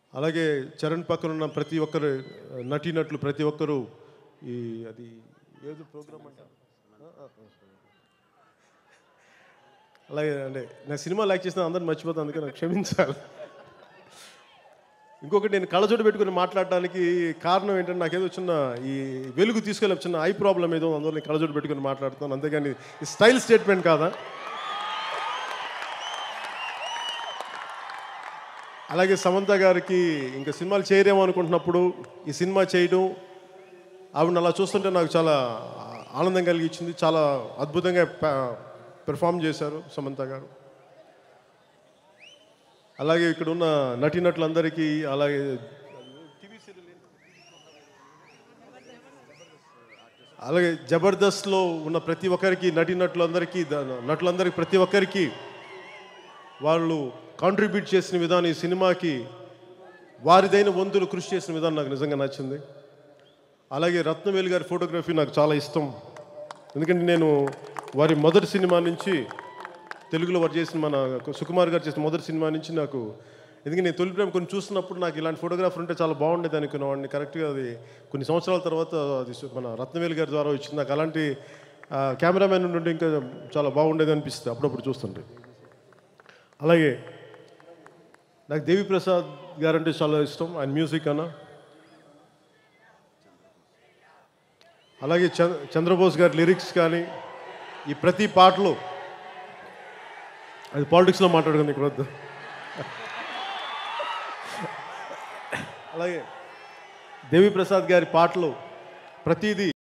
అలాగే చరణ్ పక్కన ఉన్న ప్రతి ఒక్కరు నటీనటులు ప్రతి ఒక్కరు ఈ అది ఏదో ప్రోగ్రామ్ అంట అలాగే అంటే నా సినిమా లైక్ చేసిన అందరిని మర్చిపోతాను అందుకే నాకు క్షమించాలి ఇంకొకటి నేను కళ్ళజోడు పెట్టుకుని మాట్లాడడానికి కారణం ఏంటంటే నాకేదో చిన్న ఈ వెలుగు తీసుకెళ్ళి చిన్న ఐ ప్రాబ్లం ఏదో అందువల్ల నేను కళ్ళజోడు పెట్టుకుని మాట్లాడుతాను అంతేగాని ఈ స్టైల్ స్టేట్మెంట్ కాదా అలాగే సమంత గారికి ఇంకా సినిమాలు చేయరేమో అనుకుంటున్నప్పుడు ఈ సినిమా చేయడం ఆవిడ అలా చూస్తుంటే నాకు చాలా ఆనందం కలిగించింది చాలా అద్భుతంగా పెర్ఫామ్ చేశారు సమంత గారు అలాగే ఇక్కడ ఉన్న నటీనటులందరికీ అలాగే అలాగే జబర్దస్త్లో ఉన్న ప్రతి ఒక్కరికి నటీనటులందరికీ ద- నటులందరికీ ప్రతి ఒక్కరికి వాళ్ళు కాంట్రిబ్యూట్ చేసిన విధానం ఈ సినిమాకి వారిదైన వంతులు కృషి చేసిన విధానం నాకు నిజంగా నచ్చింది అలాగే రత్నవేలు గారి ఫోటోగ్రఫీ నాకు చాలా ఇష్టం ఎందుకంటే నేను వారి మొదటి సినిమా నుంచి తెలుగులో వారు చేసిన మన సుకుమార్ గారు చేసిన మొదటి సినిమా నుంచి నాకు ఎందుకంటే నేను తొలి ప్రేమ కొన్ని చూస్తున్నప్పుడు నాకు ఇలాంటి ఫోటోగ్రాఫర్ ఉంటే చాలా బాగుండేది అనుకునేవాడిని కరెక్ట్గా అది కొన్ని సంవత్సరాల తర్వాత అది సు- మన రత్నవేలు గారి ద్వారా వచ్చింది నాకు అలాంటి కెమెరామెన్ ఉంటే ఇంకా చాలా బాగుండేది అనిపిస్తుంది అప్పుడప్పుడు చూస్తుంటే అలాగే నాకు దేవి ప్రసాద్ గారు అంటే చాలా ఇష్టం ఆయన మ్యూజిక్ అన్న అలాగే చంద్ర చంద్రబోస్ గారి లిరిక్స్ కానీ ఈ ప్రతి పాటలో అది పాలిటిక్స్లో మాట్లాడుకుంది ఇక్కడ వద్దు అలాగే దేవి ప్రసాద్ గారి పాటలు ప్రతిదీ